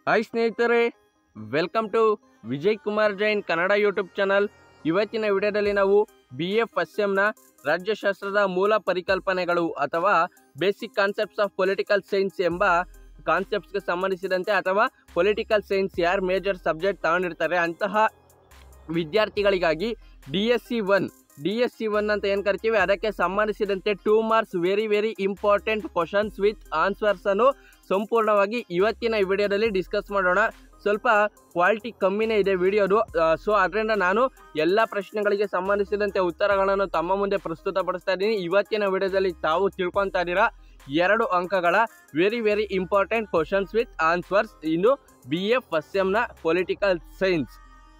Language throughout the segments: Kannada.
ಹಾಯ್ ಸ್ನೇಹಿತರೆ welcome to Vijay Kumar Jain Kannada YouTube channel ಇವತ್ತಿನ ವಿಡಿಯೋದಲ್ಲಿ ನಾವು ಬಿ ಎಫ್ ಎಸ್ ಎಮ್ನ ರಾಜ್ಯಶಾಸ್ತ್ರದ ಮೂಲ ಪರಿಕಲ್ಪನೆಗಳು ಅಥವಾ basic concepts of political science ಎಂಬ ಕಾನ್ಸೆಪ್ಟ್ಸ್ಗೆ ಸಂಬಂಧಿಸಿದಂತೆ ಅಥವಾ ಪೊಲಿಟಿಕಲ್ ಸೈನ್ಸ್ ಯಾರು ಮೇಜರ್ ಸಬ್ಜೆಕ್ಟ್ ತಗೊಂಡಿರ್ತಾರೆ ಅಂತಹ ವಿದ್ಯಾರ್ಥಿಗಳಿಗಾಗಿ D S C one D S C one ಅಂತ ಏನು ಕರಿತೀವಿ ಅದಕ್ಕೆ ಸಂಬಂಧಿಸಿದಂತೆ two marks very very important questions with answers ಅನ್ನು ಸಂಪೂರ್ಣವಾಗಿ ಇವತ್ತಿನ ಈ ವಿಡಿಯೋದಲ್ಲಿ ಡಿಸ್ಕಸ್ ಮಾಡೋಣ ಸ್ವಲ್ಪ ಕ್ವಾಲಿಟಿ ಕಮ್ಮಿನೇ ಇದೆ ವಿಡಿಯೋದು ಸೊ ಅದರಿಂದ ನಾನು ಎಲ್ಲ ಪ್ರಶ್ನೆಗಳಿಗೆ ಸಂಬಂಧಿಸಿದಂತೆ ಉತ್ತರಗಳನ್ನು ತಮ್ಮ ಮುಂದೆ ಪ್ರಸ್ತುತಪಡಿಸ್ತಾ ಇದ್ದೀನಿ ಇವತ್ತಿನ ವಿಡಿಯೋದಲ್ಲಿ ತಾವು ತಿಳ್ಕೊತಾ ಇದ್ದೀರಾ ಎರಡು ಅಂಕಗಳ very very important questions with answers ಇನ್ನು ಬಿ ಎಫ್ ಎಸ್ ಎಮ್ನ ಪೊಲಿಟಿಕಲ್ ಸೈನ್ಸ್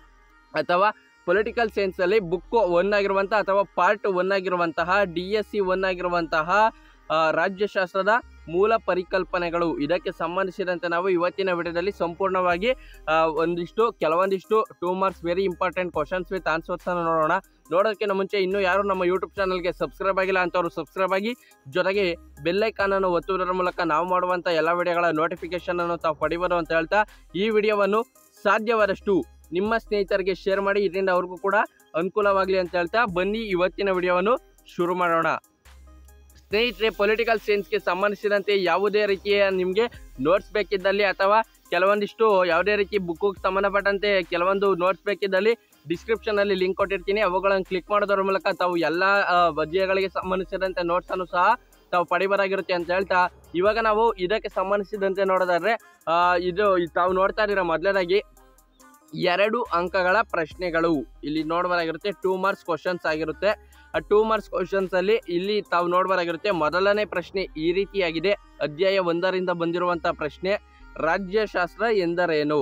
ಅಥವಾ ಪೊಲಿಟಿಕಲ್ ಸೈನ್ಸಲ್ಲಿ ಬುಕ್ ಒನ್ ಆಗಿರುವಂಥ ಅಥವಾ ಪಾರ್ಟ್ ಒನ್ ಆಗಿರುವಂತಹ ಡಿ ಎಸ್ ಸಿ ಒನ್ ಆಗಿರುವಂತಹ ಆ, ರಾಜ್ಯಶಾಸ್ತ್ರದ ಮೂಲ ಪರಿಕಲ್ಪನೆಗಳು ಇದಕ್ಕೆ ಸಂಬಂಧಿಸಿದಂತೆ ನಾವು ಇವತ್ತಿನ ವಿಡಿಯೋದಲ್ಲಿ ಸಂಪೂರ್ಣವಾಗಿ ಆ, ಒಂದಿಷ್ಟು ಕೆಲವೊಂದಿಷ್ಟು two marks very important questions with answers ಅನ್ನು ನೋಡೋಣ ನೋಡೋದಕ್ಕಿಂತ ಮುಂಚೆ ಇನ್ನೂ ಯಾರು ನಮ್ಮ ಯೂಟ್ಯೂಬ್ ಚಾನಲ್ಗೆ ಸಬ್ಸ್ಕ್ರೈಬ್ ಆಗಿಲ್ಲ ಅಂತವ್ರು ಸಬ್ಸ್ಕ್ರೈಬ್ ಆಗಿ ಜೊತೆಗೆ ಬೆಲ್ಲೈಕಾನ್ ಅನ್ನು ಒತ್ತುವುದರ ಮೂಲಕ ನಾವು ಮಾಡುವಂಥ ಎಲ್ಲ ವಿಡಿಯೋಗಳ ನೋಟಿಫಿಕೇಶನ್ ಅನ್ನು ತಾವು ಪಡಿಬೋದು ಅಂತ ಹೇಳ್ತಾ ಈ ವಿಡಿಯೋವನ್ನು ಸಾಧ್ಯವಾದಷ್ಟು ನಿಮ್ಮ ಸ್ನೇಹಿತರಿಗೆ ಶೇರ್ ಮಾಡಿ ಇದರಿಂದ ಅವ್ರಿಗೂ ಕೂಡ ಅನುಕೂಲವಾಗಲಿ ಅಂತ ಹೇಳ್ತಾ ಬನ್ನಿ ಇವತ್ತಿನ ವಿಡಿಯೋವನ್ನು ಶುರು ಮಾಡೋಣ ಸ್ನೇಹಿತರೆ ಪೊಲಿಟಿಕಲ್ ಸೈನ್ಸ್ಗೆ ಸಂಬಂಧಿಸಿದಂತೆ ಯಾವುದೇ ರೀತಿಯ ನಿಮಗೆ ನೋಟ್ಸ್ ಬೇಕಿದ್ದಲ್ಲಿ ಅಥವಾ ಕೆಲವೊಂದಿಷ್ಟು ಯಾವುದೇ ರೀತಿ ಬುಕ್ಕಿಗೆ ಸಂಬಂಧಪಟ್ಟಂತೆ ಕೆಲವೊಂದು ನೋಟ್ಸ್ ಬೇಕಿದ್ದಲ್ಲಿ ಡಿಸ್ಕ್ರಿಪ್ಷನಲ್ಲಿ ಲಿಂಕ್ ಕೊಟ್ಟಿರ್ತೀನಿ ಅವುಗಳನ್ನು ಕ್ಲಿಕ್ ಮಾಡೋದ್ರ ಮೂಲಕ ತಾವು ಎಲ್ಲ ವಿಷಯಗಳಿಗೆ ಸಂಬಂಧಿಸಿದಂತೆ ನೋಟ್ಸನ್ನು ಸಹ ತಾವು ಪಡಿಬರಾಗಿರುತ್ತೆ ಅಂತ ಹೇಳ್ತಾ ಇವಾಗ ನಾವು ಇದಕ್ಕೆ ಸಂಬಂಧಿಸಿದಂತೆ ನೋಡೋದಾದ್ರೆ ಆ, ಇದು ತಾವು ನೋಡ್ತಾ ಇದ್ದೀರಾ ಮೊದಲನೇದಾಗಿ ಎರಡು ಅಂಕಗಳ ಪ್ರಶ್ನೆಗಳು ಇಲ್ಲಿ ನೋಡಬರಾಗಿರುತ್ತೆ ಟೂ ಮಾರ್ಕ್ಸ್ ಕ್ವಶನ್ಸ್ ಆಗಿರುತ್ತೆ ಆ ಟೂ ಮಾರ್ಕ್ಸ್ ಕ್ವಶನ್ಸ್ ಅಲ್ಲಿ ಇಲ್ಲಿ ತಾವು ನೋಡಬರಾಗಿರುತ್ತೆ ಮೊದಲನೇ ಪ್ರಶ್ನೆ ಈ ರೀತಿಯಾಗಿದೆ ಅಧ್ಯಾಯ ಒಂದರಿಂದ ಬಂದಿರುವಂತಹ ಪ್ರಶ್ನೆ ರಾಜ್ಯಶಾಸ್ತ್ರ ಎಂದರೇನು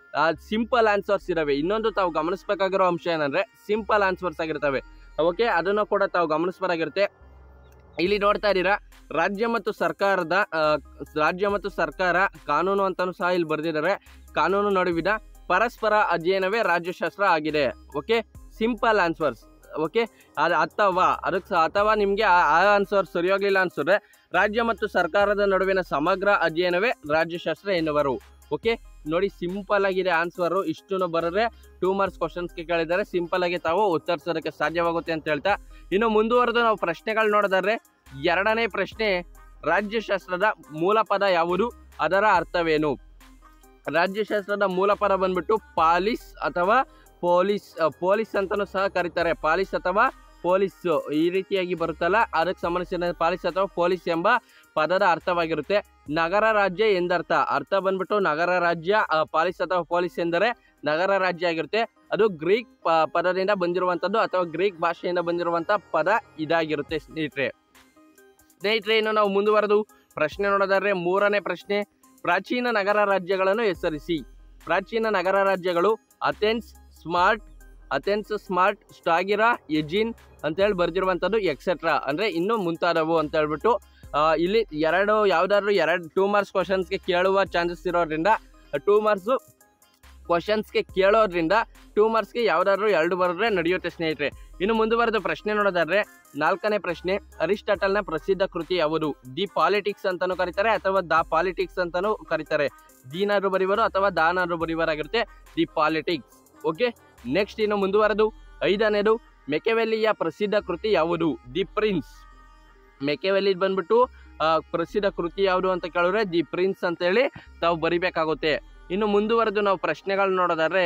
ಸಿಂಪಲ್ ಆನ್ಸರ್ಸ್ ಇದಾವೆ ಇನ್ನೊಂದು ತಾವು ಗಮನಿಸಬೇಕಾಗಿರೋ ಅಂಶ ಏನಂದ್ರೆ ಸಿಂಪಲ್ ಆನ್ಸರ್ಸ್ ಆಗಿರ್ತವೆ ಓಕೆ ಅದನ್ನು ಕೂಡ ತಾವು ಗಮನಿಸಬೇಕಾಗಿರುತ್ತೆ ಇಲ್ಲಿ ನೋಡ್ತಾ ಇದ್ದೀರಾ ರಾಜ್ಯ ಮತ್ತು ಸರ್ಕಾರದ ಆ, ರಾಜ್ಯ ಮತ್ತು ಸರ್ಕಾರ ಕಾನೂನು ಅಂತಾನು ಸಹ ಇಲ್ಲಿ ಬರೆದಿದ್ದಾರೆ ಕಾನೂನು ನಡುವಿನ ಪರಸ್ಪರ ಅಧ್ಯಯನವೇ ರಾಜ್ಯಶಾಸ್ತ್ರ ಆಗಿದೆ ಓಕೆ ಸಿಂಪಲ್ ಆನ್ಸರ್ಸ್ ಓಕೆ ಅದು ಅಥವಾ ಅದಕ್ಕೆ ಸ- ಅಥವಾ ನಿಮಗೆ ಆ ಆನ್ಸರ್ ಸರಿಯಾಗಲಿಲ್ಲ ಅನ್ಸಿದ್ರೆ ರಾಜ್ಯ ಮತ್ತು ಸರ್ಕಾರದ ನಡುವಿನ ಸಮಗ್ರ ಅಧ್ಯಯನವೇ ರಾಜ್ಯಶಾಸ್ತ್ರ ಎನ್ನುವರು ಓಕೆ ನೋಡಿ ಸಿಂಪಲ್ ಆಗಿದೆ ಆನ್ಸರು ಇಷ್ಟು ಬರೆದ್ರೆ ಟೂ ಮಾರ್ಕ್ಸ್ ಕ್ವಶನ್ಸ್ಗೆ ಕೇಳಿದರೆ ಸಿಂಪಲ್ ಆಗಿ ತಾವು ಉತ್ತರಿಸೋದಕ್ಕೆ ಸಾಧ್ಯವಾಗುತ್ತೆ ಅಂತ ಹೇಳ್ತಾ ಇನ್ನು ಮುಂದುವರೆದು ನಾವು ಪ್ರಶ್ನೆಗಳು ನೋಡಿದ್ರೆ ಎರಡನೇ ಪ್ರಶ್ನೆ ರಾಜ್ಯಶಾಸ್ತ್ರದ ಮೂಲ ಪದ ಯಾವುದು ಅದರ ಅರ್ಥವೇನು ರಾಜ್ಯಶಾಸ್ತ್ರದ ಮೂಲ ಪದ ಬಂದ್ಬಿಟ್ಟು ಪಾಲಿಸ್ ಅಥವಾ ಪೊಲೀಸ್ ಅ, ಪೊಲೀಸ್ ಅಂತಾನೂ ಸಹ ಕರೀತಾರೆ ಪಾಲಿಸ್ ಅಥವಾ ಪೊಲೀಸ್ ಈ ರೀತಿಯಾಗಿ ಬರುತ್ತಲ್ಲ ಅದಕ್ಕೆ ಸಂಬಂಧಿಸಿದ ಪಾಲಿಸ್ ಅಥವಾ ಪೊಲೀಸ್ ಎಂಬ ಪದದ ಅರ್ಥವಾಗಿರುತ್ತೆ ನಗರ ರಾಜ್ಯ ಎಂದರ್ಥ ಅರ್ಥ ಬಂದ್ಬಿಟ್ಟು ನಗರ ರಾಜ್ಯ ಅ, ಪಾಲಿಸ್ ಅಥವಾ ಪೊಲೀಸ್ ಎಂದರೆ ನಗರ ರಾಜ್ಯ ಆಗಿರುತ್ತೆ ಅದು ಗ್ರೀಕ್ ಪ- ಪದದಿಂದ ಬಂದಿರುವಂಥದ್ದು ಅಥವಾ ಗ್ರೀಕ್ ಭಾಷೆಯಿಂದ ಬಂದಿರುವಂಥ ಪದ ಇದಾಗಿರುತ್ತೆ ಸ್ನೇಹಿತರೆ ಸ್ನೇಹಿತರೆ ಇನ್ನು ನಾವು ಮುಂದುವರೆದು ಪ್ರಶ್ನೆ ನೋಡೋದಾದ್ರೆ ಮೂರನೇ ಪ್ರಶ್ನೆ ಪ್ರಾಚೀನ ನಗರ ರಾಜ್ಯಗಳನ್ನು ಹೆಸರಿಸಿ ಪ್ರಾಚೀನ ನಗರ ರಾಜ್ಯಗಳು Athens Sparta Athens Sparta Stagira Aegina ಅಂತೇಳಿ ಬರ್ದಿರುವಂಥದ್ದು ಎಕ್ಸೆಟ್ರಾ ಅಂದರೆ ಇನ್ನೂ ಮುಂತಾದವು ಅಂತ ಹೇಳ್ಬಿಟ್ಟು ಆ, ಇಲ್ಲಿ ಎರಡು ಯಾವುದಾದ್ರು ಎರಡು ಟೂ ಮಾರ್ಕ್ಸ್ ಕ್ವಶನ್ಸ್ಗೆ ಕೇಳುವ ಚಾನ್ಸಸ್ ಇರೋದ್ರಿಂದ ಟೂ ಮಾರ್ಕ್ಸು ಕ್ವಶನ್ಸ್ಗೆ ಕೇಳೋದ್ರಿಂದ ಟೂ ಮಾರ್ಕ್ಸ್ಗೆ ಯಾವುದಾದ್ರು ಎರಡು ಬರೆದ್ರೆ ನಡೆಯುತ್ತೆ ಸ್ನೇಹಿತರೆ ಇನ್ನು ಮುಂದುವರೆದ ಪ್ರಶ್ನೆ ನೋಡೋದಾದ್ರೆ ನಾಲ್ಕನೇ ಪ್ರಶ್ನೆ ಅರಿಸ್ಟಾಟಲ್ನ ಪ್ರಸಿದ್ಧ ಕೃತಿ ಯಾವುದು ದಿ ಪಾಲಿಟಿಕ್ಸ್ ಅಂತಾನೂ ಕರೀತಾರೆ ಅಥವಾ ದ ಪಾಲಿಟಿಕ್ಸ್ ಅಂತಾನೂ ಕರೀತಾರೆ ದೀನಾದ್ರು ಬರೀವರು ಅಥವಾ ದಾನಾದ್ರು ಬರೀವರಾಗಿರುತ್ತೆ ದಿ ಪಾಲಿಟಿಕ್ಸ್ ಓಕೆ ನೆಕ್ಸ್ಟ್ ಇನ್ನು ಮುಂದುವರೆದು ಐದನೇದು ಮೆಕೆವೆಲ್ಲಿಯ ಪ್ರಸಿದ್ಧ ಕೃತಿ ಯಾವುದು ದಿ ಪ್ರಿನ್ಸ್ ಮೆಕೆವೆಲ್ಲಿ ಬಂದ್ಬಿಟ್ಟು ಆ, ಪ್ರಸಿದ್ಧ ಕೃತಿ ಯಾವುದು ಅಂತ ಕೇಳಿದ್ರೆ ದಿ ಪ್ರಿನ್ಸ್ ಅಂತೇಳಿ ತಾವು ಬರಿಬೇಕಾಗುತ್ತೆ ಇನ್ನು ಮುಂದುವರೆದು ನಾವು ಪ್ರಶ್ನೆಗಳು ನೋಡೋದಾದ್ರೆ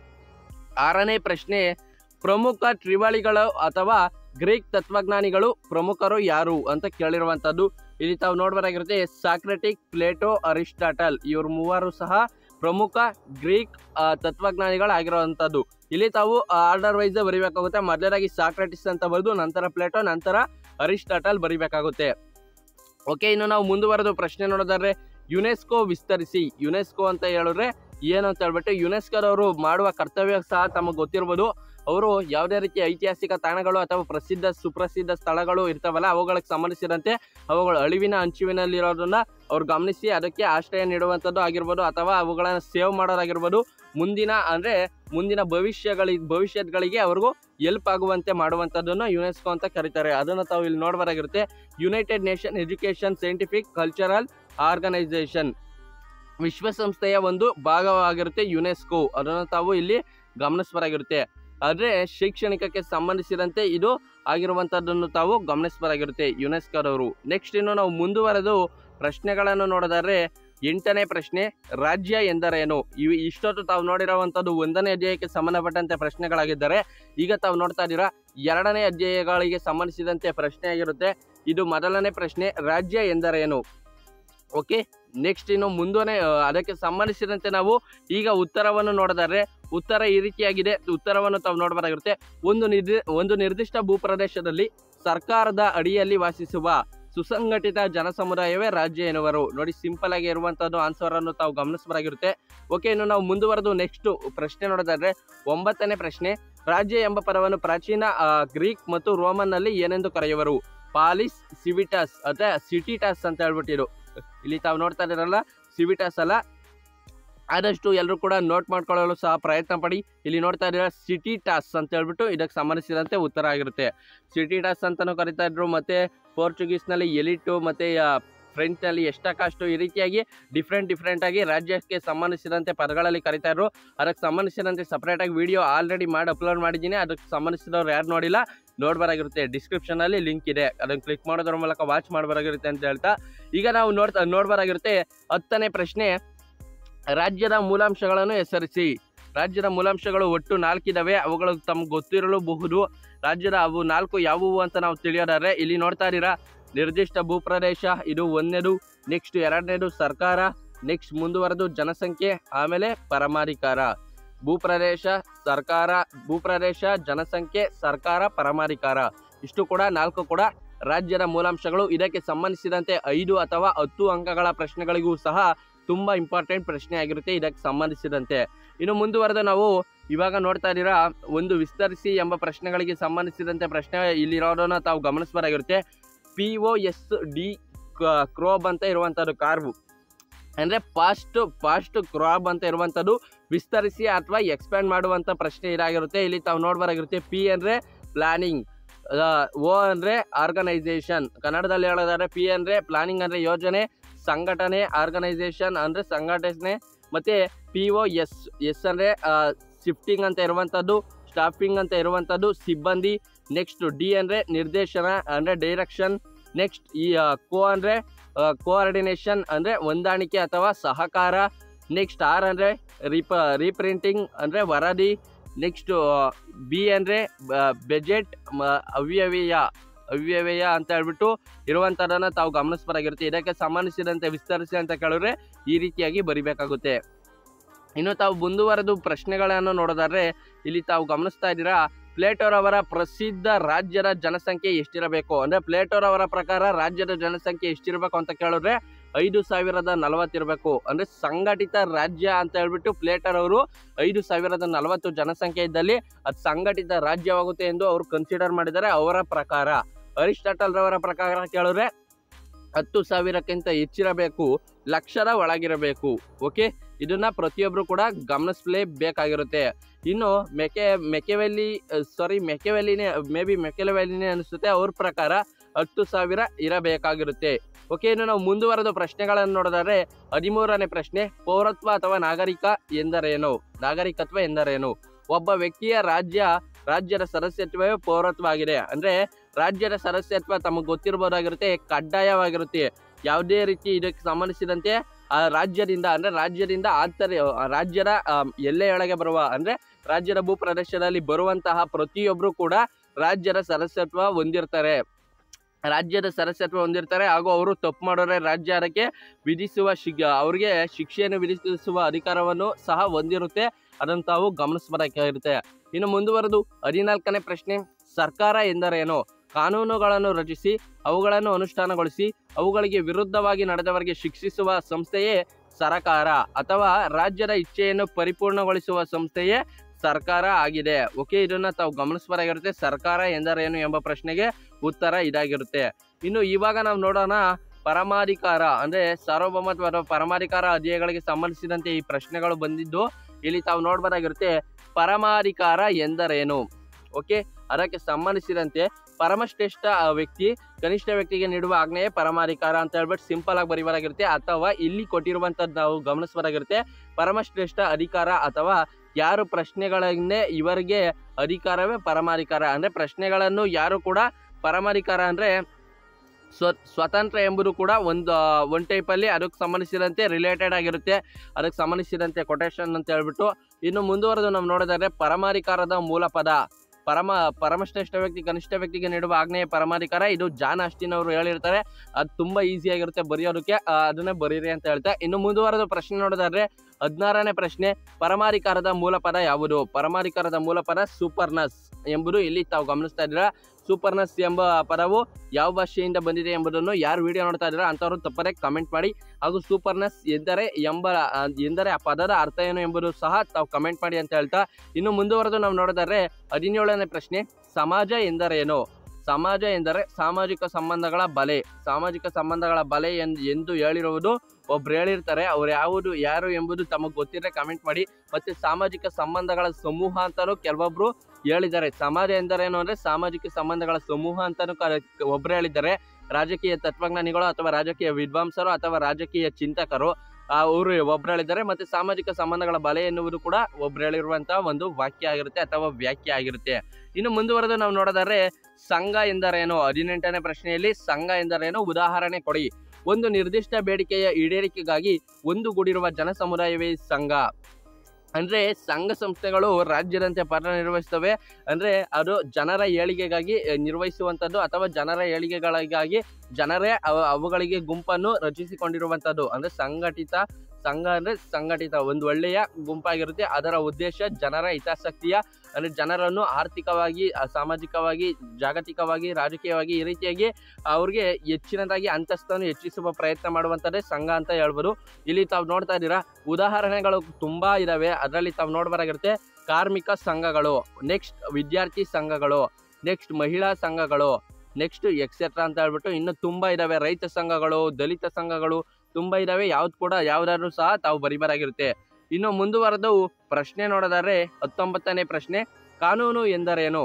ಆರನೇ ಪ್ರಶ್ನೆ ಪ್ರಮುಖ ತ್ರಿವಳಿಗಳು ಅಥವಾ ಗ್ರೀಕ್ ತತ್ವಜ್ಞಾನಿಗಳು ಪ್ರಮುಖರು ಯಾರು ಅಂತ ಕೇಳಿರುವಂಥದ್ದು ಇಲ್ಲಿ ತಾವು ನೋಡ್ಬರಾಗಿರುತ್ತೆ ಸಾಕ್ರೆಟಿಕ್ ಪ್ಲೇಟೋ ಅರಿಸ್ಟಾಟಲ್ ಇವ್ರ ಮೂವರು ಸಹ ಪ್ರಮುಖ ಗ್ರೀಕ್ ಆ, ತತ್ವಜ್ಞಾನಿಗಳಾಗಿರುವಂಥದ್ದು ಇಲ್ಲಿ ತಾವು ಆರ್ಡರ್ ವೈಸ್ ಬರಿಬೇಕಾಗುತ್ತೆ ಮೊದಲನೇದಾಗಿ ಸಾಕ್ರೆಟಿಸ್ ಅಂತ ಬರೆದು ನಂತರ ಪ್ಲೇಟೋ ನಂತರ ಅರಿಸ್ಟಾಟಲ್ ಬರಿಬೇಕಾಗುತ್ತೆ ಓಕೆ ಇನ್ನು ನಾವು ಮುಂದುವರೆದು ಪ್ರಶ್ನೆ ನೋಡೋದಾದ್ರೆ ಯುನೆಸ್ಕೋ ವಿಸ್ತರಿಸಿ ಯುನೆಸ್ಕೋ ಅಂತ ಹೇಳಿದ್ರೆ ಏನು ಅಂತ ಹೇಳ್ಬಿಟ್ಟು ಯುನೆಸ್ಕೋದವರು ಮಾಡುವ ಕರ್ತವ್ಯ ಸಹ ತಮಗೆ ಗೊತ್ತಿರ್ಬೋದು ಅವರು ಯಾವುದೇ ರೀತಿಯ ಐತಿಹಾಸಿಕ ತಾಣಗಳು ಅಥವಾ ಪ್ರಸಿದ್ಧ ಸುಪ್ರಸಿದ್ಧ ಸ್ಥಳಗಳು ಇರ್ತಾವಲ್ಲ ಅವುಗಳಿಗೆ ಸಂಬಂಧಿಸಿದಂತೆ ಅವುಗಳು ಅಳಿವಿನ ಅಂಚುವಿನಲ್ಲಿರೋದನ್ನ ಅವ್ರು ಗಮನಿಸಿ ಅದಕ್ಕೆ ಆಶ್ರಯ ನೀಡುವಂಥದ್ದು ಆಗಿರ್ಬೋದು ಅಥವಾ ಅವುಗಳನ್ನು ಸೇವ್ ಮಾಡೋದಾಗಿರ್ಬೋದು ಮುಂದಿನ ಅಂದರೆ ಮುಂದಿನ ಭವಿಷ್ಯಗಳಿ ಭವಿಷ್ಯಗಳಿಗೆ ಅವ್ರಿಗೂ ಎಲ್ಪ್ ಆಗುವಂತೆ ಮಾಡುವಂಥದ್ದನ್ನು ಯುನೆಸ್ಕೋ ಅಂತ ಕರೀತಾರೆ ಅದನ್ನು ತಾವು ಇಲ್ಲಿ ನೋಡಬರಾಗಿರುತ್ತೆ United Nation Education Scientific Cultural Organisation ವಿಶ್ವಸಂಸ್ಥೆಯ ಒಂದು ಭಾಗವಾಗಿರುತ್ತೆ ಯುನೆಸ್ಕೋ ಅದನ್ನು ತಾವು ಇಲ್ಲಿ ಗಮನಿಸಬೇಕಾಗಿರುತ್ತೆ ಆದರೆ ಶೈಕ್ಷಣಿಕಕ್ಕೆ ಸಂಬಂಧಿಸಿದಂತೆ ಇದು ಆಗಿರುವಂಥದ್ದನ್ನು ತಾವು ಗಮನಿಸಬೇಕಾಗಿರುತ್ತೆ ಯುನೆಸ್ಕೋದವರು ನೆಕ್ಸ್ಟ್ ಇನ್ನು ನಾವು ಮುಂದುವರೆದು ಪ್ರಶ್ನೆಗಳನ್ನು ನೋಡಿದರೆ ಎಂಟನೇ ಪ್ರಶ್ನೆ ರಾಜ್ಯ ಎಂದರೇನು ಇವು ಇಷ್ಟೊತ್ತು ತಾವು ನೋಡಿರುವಂಥದ್ದು ಒಂದನೇ ಅಧ್ಯಾಯಕ್ಕೆ ಸಂಬಂಧಪಟ್ಟಂತೆ ಪ್ರಶ್ನೆಗಳಾಗಿದ್ದರೆ ಈಗ ತಾವು ನೋಡ್ತಾ ಇದ್ದೀರಾ ಎರಡನೇ ಅಧ್ಯಾಯಗಳಿಗೆ ಸಂಬಂಧಿಸಿದಂತೆ ಪ್ರಶ್ನೆ ಆಗಿರುತ್ತೆ ಇದು ಮೊದಲನೇ ಪ್ರಶ್ನೆ ರಾಜ್ಯ ಎಂದರೇನು ಓಕೆ ನೆಕ್ಸ್ಟ್ ಇನ್ನು ಮುಂದನೆ ಆ, ಅದಕ್ಕೆ ಸಂಬಂಧಿಸಿದಂತೆ ನಾವು ಈಗ ಉತ್ತರವನ್ನು ನೋಡಿದರೆ ಉತ್ತರ ಈ ರೀತಿಯಾಗಿದೆ ಉತ್ತರವನ್ನು ತಾವು ನೋಡಬೇಕಾಗಿರುತ್ತೆ ಒಂದು ನಿರ್ದಿ ಒಂದು ನಿರ್ದಿಷ್ಟ ಭೂಪ್ರದೇಶದಲ್ಲಿ ಸರ್ಕಾರದ ಅಡಿಯಲ್ಲಿ ವಾಸಿಸುವ ಸುಸಂಘಟಿತ ಜನಸಮುದಾಯವೇ ರಾಜ್ಯ ಎನ್ನುವರು ನೋಡಿ ಸಿಂಪಲ್ ಆಗಿ ಇರುವಂತದ್ದು ಆನ್ಸರ್ ಅನ್ನು ತಾವು ಗಮನಿಸಬೇಕಾಗಿರುತ್ತೆ ಓಕೆ ಇನ್ನು ನಾವು ಮುಂದುವರೆದು ನೆಕ್ಸ್ಟ್ ಪ್ರಶ್ನೆ ನೋಡೋದಾದ್ರೆ ಒಂಬತ್ತನೇ ಪ್ರಶ್ನೆ ರಾಜ್ಯ ಎಂಬ ಪದವನ್ನು ಪ್ರಾಚೀನ ಆ, ಗ್ರೀಕ್ ಮತ್ತು ರೋಮನ್ ನಲ್ಲಿ ಏನೆಂದು ಕರೆಯುವರು ಪಾಲಿಸ್ ಸಿವಿಟಸ್ ಅಥವಾ ಸಿಟಿಟಾಸ್ ಅಂತ ಹೇಳ್ಬಿಟ್ಟಿರು ಇಲ್ಲಿ ತಾವು ನೋಡ್ತಾ ಇದ್ದೀರಲ್ಲ ಸಿವಿಟಸ್ ಅಲ್ಲ ಆದಷ್ಟು ಎಲ್ಲರೂ ಕೂಡ ನೋಟ್ ಮಾಡ್ಕೊಳ್ಳಲು ಸಹ ಪ್ರಯತ್ನ ಪಡಿ ಇಲ್ಲಿ ನೋಡ್ತಾ ಇದ್ದೀರಾ ಸಿಟಿ ಟಾಸ್ ಅಂತ ಹೇಳ್ಬಿಟ್ಟು ಇದಕ್ಕೆ ಸಂಬಂಧಿಸಿದಂತೆ ಉತ್ತರ ಆಗಿರುತ್ತೆ ಸಿಟಿ ಟಾಸ್ ಅಂತಾನೂ ಕರಿತಾ ಇದ್ರು ಮತ್ತೆ ಪೋರ್ಚುಗೀಸ್ನಲ್ಲಿ ಎಲಿಟು ಮತ್ತೆ ಫ್ರೆಂಚ್ನಲ್ಲಿ ಎಷ್ಟಕ್ಕಷ್ಟು ಈ ರೀತಿಯಾಗಿ ಡಿಫ್ರೆಂಟ್ ಡಿಫ್ರೆಂಟ್ ಆಗಿ ರಾಜ್ಯಕ್ಕೆ ಸಂಬಂಧಿಸಿದಂತೆ ಪದಗಳಲ್ಲಿ ಕರಿತಾ ಇದ್ರು ಅದಕ್ಕೆ ಸಂಬಂಧಿಸಿದಂತೆ ಸಪ್ರೇಟಾಗಿ ವಿಡಿಯೋ ಆಲ್ರೆಡಿ ಮಾಡಿ ಅಪ್ಲೋಡ್ ಮಾಡಿದ್ದೀನಿ ಅದಕ್ಕೆ ಸಂಬಂಧಿಸಿದವ್ರು ಯಾರು ನೋಡಿಲ್ಲ ನೋಡ್ಬರಾಗಿರುತ್ತೆ ಡಿಸ್ಕ್ರಿಪ್ಷನಲ್ಲಿ ಲಿಂಕ್ ಇದೆ ಅದನ್ನು ಕ್ಲಿಕ್ ಮಾಡೋದ್ರ ಮೂಲಕ ವಾಚ್ ಮಾಡಬರಾಗಿರುತ್ತೆ ಅಂತ ಹೇಳ್ತಾ ಈಗ ನಾವು ನೋಡ್ತಾ ನೋಡ್ಬರಾಗಿರುತ್ತೆ ಹತ್ತನೇ ಪ್ರಶ್ನೆ ರಾಜ್ಯದ ಮೂಲಾಂಶಗಳನ್ನು ಹೆಸರಿಸಿ ರಾಜ್ಯದ ಮೂಲಾಂಶಗಳು ಒಟ್ಟು ನಾಲ್ಕಿದಾವೆ ಅವುಗಳು ತಮ್ಗೆ ಗೊತ್ತಿರಲೂಬಹುದು ರಾಜ್ಯದ ಅವು ನಾಲ್ಕು ಯಾವುವು ಅಂತ ನಾವು ತಿಳಿಯೋದಾದ್ರೆ ಇಲ್ಲಿ ನೋಡ್ತಾ ಇದ್ದೀರಾ ನಿರ್ದಿಷ್ಟ ಭೂಪ್ರದೇಶ ಇದು ಒಂದನೇದು ನೆಕ್ಸ್ಟ್ ಎರಡನೇದು ಸರ್ಕಾರ ನೆಕ್ಸ್ಟ್ ಮುಂದುವರೆದು ಜನಸಂಖ್ಯೆ ಆಮೇಲೆ ಪರಮಾಧಿಕಾರ ಭೂಪ್ರದೇಶ ಸರ್ಕಾರ ಭೂಪ್ರದೇಶ ಜನಸಂಖ್ಯೆ ಸರ್ಕಾರ ಪರಮಾಧಿಕಾರ ಇಷ್ಟು ಕೂಡ ನಾಲ್ಕು ಕೂಡ ರಾಜ್ಯದ ಮೂಲಾಂಶಗಳು ಇದಕ್ಕೆ ಸಂಬಂಧಿಸಿದಂತೆ ಐದು ಅಥವಾ ಹತ್ತು ಅಂಕಗಳ ಪ್ರಶ್ನೆಗಳಿಗೂ ಸಹ ತುಂಬಾ ಇಂಪಾರ್ಟೆಂಟ್ ಪ್ರಶ್ನೆ ಆಗಿರುತ್ತೆ ಇದಕ್ಕೆ ಸಂಬಂಧಿಸಿದಂತೆ ಇನ್ನು ಮುಂದುವರೆದು ನಾವು ಇವಾಗ ನೋಡ್ತಾ ಇದ್ದೀರಾ ಒಂದು ವಿಸ್ತರಿಸಿ ಎಂಬ ಪ್ರಶ್ನೆಗಳಿಗೆ ಸಂಬಂಧಿಸಿದಂತೆ ಪ್ರಶ್ನೆ ಇಲ್ಲಿರೋದನ್ನ ತಾವು ಗಮನಿಸಬೇಕಾಗಿರುತ್ತೆ P O S D CORB ಅಂತ ಇರುವಂಥದ್ದು ಕಾರ್ವು ಅಂದರೆ ಫಾಸ್ಟ್ ಫಾಸ್ಟ್ ಕ್ರಾಬ್ ಅಂತ ಇರುವಂಥದ್ದು ವಿಸ್ತರಿಸಿ ಅಥವಾ ಎಕ್ಸ್ಪ್ಯಾಂಡ್ ಮಾಡುವಂಥ ಪ್ರಶ್ನೆ ಇದಾಗಿರುತ್ತೆ ಇಲ್ಲಿ ತಾವು ನೋಡ್ಬರಾಗಿರುತ್ತೆ ಪಿ ಅಂದರೆ ಪ್ಲಾನಿಂಗ್ ಓ ಅಂದರೆ ಆರ್ಗನೈಸೇಷನ್ ಕನ್ನಡದಲ್ಲಿ ಹೇಳೋದಾದ್ರೆ ಪಿ ಅಂದರೆ ಪ್ಲಾನಿಂಗ್ ಅಂದರೆ ಯೋಜನೆ ಸಂಘಟನೆ ಆರ್ಗನೈಸೇಷನ್ ಅಂದರೆ ಸಂಘಟನೆ ಮತ್ತು ಪಿ ಒ ಎಸ್ ಎಸ್ ಅಂದರೆ ಶಿಫ್ಟಿಂಗ್ ಅಂತ ಇರುವಂಥದ್ದು ಸ್ಟಾಫಿಂಗ್ ಅಂತ ಇರುವಂಥದ್ದು ಸಿಬ್ಬಂದಿ ನೆಕ್ಸ್ಟ್ ಡಿ ಅಂದರೆ ನಿರ್ದೇಶನ ಅಂದರೆ ಡೈರೆಕ್ಷನ್ ನೆಕ್ಸ್ಟ್ ಈ ಕೋ ಅಂದರೆ ಕೋಆರ್ಡಿನೇಷನ್ ಅಂದರೆ ಹೊಂದಾಣಿಕೆ ಅಥವಾ ಸಹಕಾರ ನೆಕ್ಸ್ಟ್ ಆರ್ ಅಂದರೆ ರೀಪ ರೀಪ್ರಿಂಟಿಂಗ್ ಅಂದರೆ ವರದಿ ನೆಕ್ಸ್ಟ್ ಬಿ ಅಂದರೆ ಬಜೆಟ್ ಅವ್ಯವ್ಯಯ ಅವ್ಯವ್ಯಯ ಅಂತ ಹೇಳ್ಬಿಟ್ಟು ಇರುವಂಥದ್ದನ್ನು ತಾವು ಗಮನಿಸಬೇಕಾಗಿರುತ್ತೆ ಇದಕ್ಕೆ ಸಂಬಂಧಿಸಿದಂತೆ ವಿಸ್ತರಿಸಿ ಅಂತ ಕೇಳಿದ್ರೆ ಈ ರೀತಿಯಾಗಿ ಬರಿಬೇಕಾಗುತ್ತೆ ಇನ್ನು ತಾವು ಮುಂದುವರೆದು ಪ್ರಶ್ನೆಗಳನ್ನು ನೋಡೋದಾದ್ರೆ ಇಲ್ಲಿ ತಾವು ಗಮನಿಸ್ತಾ ಇದ್ದೀರಾ ಪ್ಲೇಟೋರವರ ಪ್ರಸಿದ್ಧ ರಾಜ್ಯದ ಜನಸಂಖ್ಯೆ ಎಷ್ಟಿರಬೇಕು ಅಂದ್ರೆ ಪ್ಲೇಟೋರವರ ಪ್ರಕಾರ ರಾಜ್ಯದ ಜನಸಂಖ್ಯೆ ಎಷ್ಟಿರಬೇಕು ಅಂತ ಕೇಳಿದ್ರೆ ಐದು ಸಾವಿರದ ನಲವತ್ತಿರಬೇಕು ಅಂದ್ರೆ ಸಂಘಟಿತ ರಾಜ್ಯ ಅಂತ ಹೇಳ್ಬಿಟ್ಟು ಪ್ಲೇಟರ್ ಅವರು ಐದು ಸಾವಿರದ ನಲವತ್ತು ಜನಸಂಖ್ಯೆ ಇದ್ದಲ್ಲಿ ಅದು ಸಂಘಟಿತ ರಾಜ್ಯವಾಗುತ್ತೆ ಎಂದು ಅವರು ಕನ್ಸಿಡರ್ ಮಾಡಿದ್ದಾರೆ ಅವರ ಪ್ರಕಾರ ಅರಿಸ್ಟಾಟಲ್ ರವರ ಪ್ರಕಾರ ಕೇಳಿದ್ರೆ ಹತ್ತು ಸಾವಿರಕ್ಕಿಂತ ಹೆಚ್ಚಿರಬೇಕು ಲಕ್ಷದ ಒಳಗಿರಬೇಕು ಓಕೆ ಇದನ್ನ ಪ್ರತಿಯೊಬ್ಬರು ಕೂಡ ಗಮನಿಸಲೇಬೇಕಾಗಿರುತ್ತೆ ಇನ್ನು ಮೆಕೆ ಮೆಕೆವೆಲ್ಲಿ ಸಾರಿ ಮೆಕೆವೆಲ್ಲಿನೇ ಮೇ ಬಿ ಮೆಕೆವೆಲ್ಲಿನೇ ಅನಿಸುತ್ತೆ ಅವ್ರ ಪ್ರಕಾರ ಹತ್ತು ಸಾವಿರ ಇರಬೇಕಾಗಿರುತ್ತೆ ಓಕೆ ಇನ್ನು ನಾವು ಮುಂದುವರೆದ ಪ್ರಶ್ನೆಗಳನ್ನು ನೋಡಿದರೆ ಹದಿಮೂರನೇ ಪ್ರಶ್ನೆ ಪೌರತ್ವ ಅಥವಾ ನಾಗರಿಕ ಎಂದರೇನು ನಾಗರಿಕತ್ವ ಎಂದರೇನು ಒಬ್ಬ ವ್ಯಕ್ತಿಯ ರಾಜ್ಯ ರಾಜ್ಯದ ಸದಸ್ಯತ್ವವೇ ಪೌರತ್ವ ಆಗಿದೆ ಅಂದ್ರೆ ರಾಜ್ಯದ ಸದಸ್ಯತ್ವ ತಮಗೆ ಗೊತ್ತಿರಬಹುದಾಗಿರುತ್ತೆ ಕಡ್ಡಾಯವಾಗಿರುತ್ತೆ ಯಾವುದೇ ರೀತಿ ಇದಕ್ಕೆ ಸಂಬಂಧಿಸಿದಂತೆ ಆ ರಾಜ್ಯದಿಂದ ಅಂದ್ರೆ ರಾಜ್ಯದಿಂದ ಆಂತರ ರಾಜ್ಯದ ಆ, ಎಲ್ಲೆಯೊಳಗೆ ಬರುವ ಅಂದ್ರೆ ರಾಜ್ಯದ ಭೂಪ್ರದೇಶದಲ್ಲಿ ಬರುವಂತಹ ಪ್ರತಿಯೊಬ್ಬರು ಕೂಡ ರಾಜ್ಯದ ಸದಸ್ಯತ್ವ ಹೊಂದಿರ್ತಾರೆ ರಾಜ್ಯದ ಸದಸ್ಯತ್ವ ಹೊಂದಿರ್ತಾರೆ ಹಾಗೂ ಅವರು ತಪ್ಪು ಮಾಡೋರೆ ರಾಜ್ಯ ಅದಕ್ಕೆ ವಿಧಿಸುವ ಶಿಗ್ ಅವ್ರಿಗೆ ಶಿಕ್ಷೆಯನ್ನು ವಿಧಿಸುವ ಅಧಿಕಾರವನ್ನು ಸಹ ಹೊಂದಿರುತ್ತೆ ಅದನ್ನು ತಾವು ಗಮನಿಸಬೇಕಾಗಿರುತ್ತೆ ಇನ್ನು ಮುಂದುವರೆದು ಹದಿನಾಲ್ಕನೇ ಪ್ರಶ್ನೆ ಸರ್ಕಾರ ಎಂದರೇನು ಕಾನೂನುಗಳನ್ನು ರಚಿಸಿ ಅವುಗಳನ್ನು ಅನುಷ್ಠಾನಗೊಳಿಸಿ ಅವುಗಳಿಗೆ ವಿರುದ್ಧವಾಗಿ ನಡೆದವರಿಗೆ ಶಿಕ್ಷಿಸುವ ಸಂಸ್ಥೆಯೇ ಸರಕಾರ ಅಥವಾ ರಾಜ್ಯದ ಇಚ್ಛೆಯನ್ನು ಪರಿಪೂರ್ಣಗೊಳಿಸುವ ಸಂಸ್ಥೆಯೇ ಸರ್ಕಾರ ಆಗಿದೆ ಓಕೆ ಇದನ್ನ ತಾವು ಗಮನಿಸಬೇಕಾಗಿರುತ್ತೆ ಸರ್ಕಾರ ಎಂದರೇನು ಎಂಬ ಪ್ರಶ್ನೆಗೆ ಉತ್ತರ ಇದಾಗಿರುತ್ತೆ ಇನ್ನು ಇವಾಗ ನಾವು ನೋಡೋಣ ಪರಮಾಧಿಕಾರ ಅಂದ್ರೆ ಸಾರ್ವಭೌಮತ್ವ ಅಥವಾ ಪರಮಾಧಿಕಾರ ಅಧ್ಯಯಗಳಿಗೆ ಸಂಬಂಧಿಸಿದಂತೆ ಈ ಪ್ರಶ್ನೆಗಳು ಬಂದಿದ್ದು ಇಲ್ಲಿ ತಾವು ನೋಡ್ಬೋದಾಗಿರುತ್ತೆ ಪರಮಾಧಿಕಾರ ಎಂದರೇನು ಓಕೆ ಅದಕ್ಕೆ ಸಂಬಂಧಿಸಿದಂತೆ ಪರಮಶ್ರೇಷ್ಠ ಆ, ವ್ಯಕ್ತಿ ಕನಿಷ್ಠ ವ್ಯಕ್ತಿಗೆ ನೀಡುವ ಆಜ್ಞೆಯೇ ಪರಮಾಧಿಕಾರ ಅಂತ ಹೇಳ್ಬಿಟ್ಟು ಸಿಂಪಲ್ ಆಗಿ ಬರಿಬರಾಗಿರುತ್ತೆ ಅಥವಾ ಇಲ್ಲಿ ಕೊಟ್ಟಿರುವಂತದ್ದು ನಾವು ಗಮನಿಸಬರಾಗಿರುತ್ತೆ ಪರಮಶ್ರೇಷ್ಠ ಅಧಿಕಾರ ಅಥವಾ ಯಾರು ಪ್ರಶ್ನೆಗಳನ್ನೇ ಇವರಿಗೆ ಅಧಿಕಾರವೇ ಪರಮಾಧಿಕಾರ ಅಂದ್ರೆ ಪ್ರಶ್ನೆಗಳನ್ನು ಯಾರು ಕೂಡ ಪರಮಾಧಿಕಾರ ಅಂದ್ರೆ ಸ್ವ ಸ್ವತಂತ್ರ ಎಂಬುದು ಕೂಡ ಒಂದು ಒನ್ ಟೈಪಲ್ಲಿ ಅದಕ್ಕೆ ಸಂಬಂಧಿಸಿದಂತೆ ರಿಲೇಟೆಡ್ ಆಗಿರುತ್ತೆ ಅದಕ್ಕೆ ಸಂಬಂಧಿಸಿದಂತೆ ಕೊಟೇಶನ್ ಅಂತ ಹೇಳ್ಬಿಟ್ಟು ಇನ್ನು ಮುಂದುವರೆದು ನಾವು ನೋಡೋದಾದ್ರೆ ಪರಮಾಧಿಕಾರದ ಮೂಲ ಪದ ಪರಮ ಪರಮಶ್ರೇಷ್ಠ ವ್ಯಕ್ತಿ ಕನಿಷ್ಠ ವ್ಯಕ್ತಿಗೆ ನೀಡುವ ಆಜ್ಞೆಯ ಪರಮಾಧಿಕಾರ ಇದು ಜಾನ್ ಅಸ್ಟಿನ್ ಅವರು ಹೇಳಿರ್ತಾರೆ ಅದು ತುಂಬಾ ಈಸಿ ಆಗಿರುತ್ತೆ ಬರೆಯೋದಕ್ಕೆ ಆ, ಅದನ್ನೇ ಬರೀರಿ ಅಂತ ಹೇಳ್ತಾ ಇನ್ನು ಮುಂದುವರೆದ ಪ್ರಶ್ನೆ ನೋಡೋದಾದ್ರೆ ಹದಿನಾರನೇ ಪ್ರಶ್ನೆ ಪರಮಾಧಿಕಾರದ ಮೂಲ ಪದ ಯಾವುದು ಪರಮಾಧಿಕಾರದ ಮೂಲ ಪದ ಸೂಪರ್ನಸ್ ಎಂಬುದು ಇಲ್ಲಿ ತಾವು ಗಮನಿಸ್ತಾ ಇದ್ದೀರಾ ಸೂಪರ್ನಸ್ ಎಂಬ ಪದವು ಯಾವ ಭಾಷೆಯಿಂದ ಬಂದಿದೆ ಎಂಬುದನ್ನು ಯಾರು ವಿಡಿಯೋ ನೋಡ್ತಾ ಇದ್ದೀರಾ ಅಂಥವ್ರು ತಪ್ಪದೆ ಕಮೆಂಟ್ ಮಾಡಿ ಹಾಗೂ ಸೂಪರ್ನಸ್ ಎಂದರೆ ಎಂಬ ಆ, ಎಂದರೆ ಆ ಪದದ ಅರ್ಥ ಏನು ಎಂಬುದು ಸಹ ತಾವು ಕಮೆಂಟ್ ಮಾಡಿ ಅಂತ ಹೇಳ್ತಾ ಇನ್ನು ಮುಂದುವರೆದು ನಾವು ನೋಡೋದಾದ್ರೆ ಹದಿನೇಳನೇ ಪ್ರಶ್ನೆ ಸಮಾಜ ಎಂದರೇನು ಸಮಾಜ ಎಂದರೆ ಸಾಮಾಜಿಕ ಸಂಬಂಧಗಳ ಬಲೆ ಸಾಮಾಜಿಕ ಸಂಬಂಧಗಳ ಬಲೆ ಎಂದು ಎಂದು ಹೇಳಿರುವುದು ಒಬ್ರು ಹೇಳಿರ್ತಾರೆ ಅವ್ರು ಯಾವುದು ಯಾರು ಎಂಬುದು ತಮಗೆ ಗೊತ್ತಿದ್ರೆ ಕಮೆಂಟ್ ಮಾಡಿ ಮತ್ತೆ ಸಾಮಾಜಿಕ ಸಂಬಂಧಗಳ ಸಮೂಹ ಅಂತಾನು ಕೆಲವೊಬ್ರು ಹೇಳಿದ್ದಾರೆ ಸಮಾಜ ಎಂದರೇನು ಅಂದ್ರೆ ಸಾಮಾಜಿಕ ಸಂಬಂಧಗಳ ಸಮೂಹ ಅಂತಾನು ಕ- ಒಬ್ರು ಹೇಳಿದ್ದಾರೆ ರಾಜಕೀಯ ತತ್ವಜ್ಞಾನಿಗಳು ಅಥವಾ ರಾಜಕೀಯ ವಿದ್ವಾಂಸರು ಅಥವಾ ರಾಜಕೀಯ ಚಿಂತಕರು ಅವರು ಒಬ್ರು ಹೇಳಿದ್ದಾರೆ ಮತ್ತೆ ಸಾಮಾಜಿಕ ಸಂಬಂಧಗಳ ಬಲೆ ಎನ್ನುವುದು ಕೂಡ ಒಬ್ರು ಹೇಳಿರುವಂತಹ ಒಂದು ವಾಕ್ಯ ಆಗಿರುತ್ತೆ ಅಥವಾ ವ್ಯಾಖ್ಯೆ ಆಗಿರುತ್ತೆ ಇನ್ನು ಮುಂದುವರೆದು ನಾವು ನೋಡೋದಾದ್ರೆ ಸಂಘ ಎಂದರೇನು ಹದಿನೆಂಟನೇ ಪ್ರಶ್ನೆಯಲ್ಲಿ ಸಂಘ ಎಂದರೇನು ಉದಾಹರಣೆ ಕೊಡಿ ಒಂದು ನಿರ್ದಿಷ್ಟ ಬೇಡಿಕೆಯ ಈಡೇರಿಕೆಗಾಗಿ ಒಂದುಗೂಡಿರುವ ಜನ ಸಮುದಾಯವೇ ಸಂಘ ಅಂದ್ರೆ ಸಂಘ ಸಂಸ್ಥೆಗಳು ರಾಜ್ಯದಂತೆ ಕಾರ್ಯನಿರ್ವಹಿಸ್ತವೆ ಅಂದ್ರೆ ಅದು ಜನರ ಏಳಿಗೆಗಾಗಿ ಅಹ್, ನಿರ್ವಹಿಸುವಂಥದ್ದು ಅಥವಾ ಜನರ ಏಳಿಗೆಗಳಿಗಾಗಿ ಜನರೇ ಅವ- ಅವುಗಳಿಗೆ ಗುಂಪನ್ನು ರಚಿಸಿಕೊಂಡಿರುವಂಥದ್ದು ಅಂದ್ರೆ ಸಂಘಟಿತ ಸಂಘ ಅಂದ್ರೆ ಸಂಘಟಿತ ಒಂದು ಒಳ್ಳೆಯ ಗುಂಪಾಗಿರುತ್ತೆ ಅದರ ಉದ್ದೇಶ ಜನರ ಹಿತಾಸಕ್ತಿಯ ಅಂದ್ರೆ ಜನರನ್ನು ಆರ್ಥಿಕವಾಗಿ ಅ, ಸಾಮಾಜಿಕವಾಗಿ ಜಾಗತಿಕವಾಗಿ ರಾಜಕೀಯವಾಗಿ ಈ ರೀತಿಯಾಗಿ ಅವ್ರಿಗೆ ಹೆಚ್ಚಿನದಾಗಿ ಅಂತಸ್ತನ್ನು ಹೆಚ್ಚಿಸುವ ಪ್ರಯತ್ನ ಮಾಡುವಂಥದ್ದೇ ಸಂಘ ಅಂತ ಹೇಳ್ಬೋದು ಇಲ್ಲಿ ತಾವು ನೋಡ್ತಾ ಇದ್ದೀರಾ ಉದಾಹರಣೆಗಳು ತುಂಬಾ ಇದಾವೆ ಅದರಲ್ಲಿ ತಾವು ನೋಡ್ಬರಾಗಿರುತ್ತೆ ಕಾರ್ಮಿಕ ಸಂಘಗಳು ನೆಕ್ಸ್ಟ್ ವಿದ್ಯಾರ್ಥಿ ಸಂಘಗಳು ನೆಕ್ಸ್ಟ್ ಮಹಿಳಾ ಸಂಘಗಳು ನೆಕ್ಸ್ಟ್ ಎಕ್ಸೆಟ್ರಾ ಅಂತ ಹೇಳ್ಬಿಟ್ಟು ಇನ್ನು ತುಂಬಾ ಇದಾವೆ ರೈತ ಸಂಘಗಳು ದಲಿತ ಸಂಘಗಳು ತುಂಬಾ ಇದಾವೆ ಯಾವ್ದು ಕೂಡ ಯಾವ್ದಾದ್ರು ಸಹ ತಾವು ಬರಿಬರಾಗಿರುತ್ತೆ ಇನ್ನು ಮುಂದುವರೆದು ಪ್ರಶ್ನೆ ನೋಡೋದಾದ್ರೆ ಹತ್ತೊಂಬತ್ತನೇ ಪ್ರಶ್ನೆ ಕಾನೂನು ಎಂದರೇನು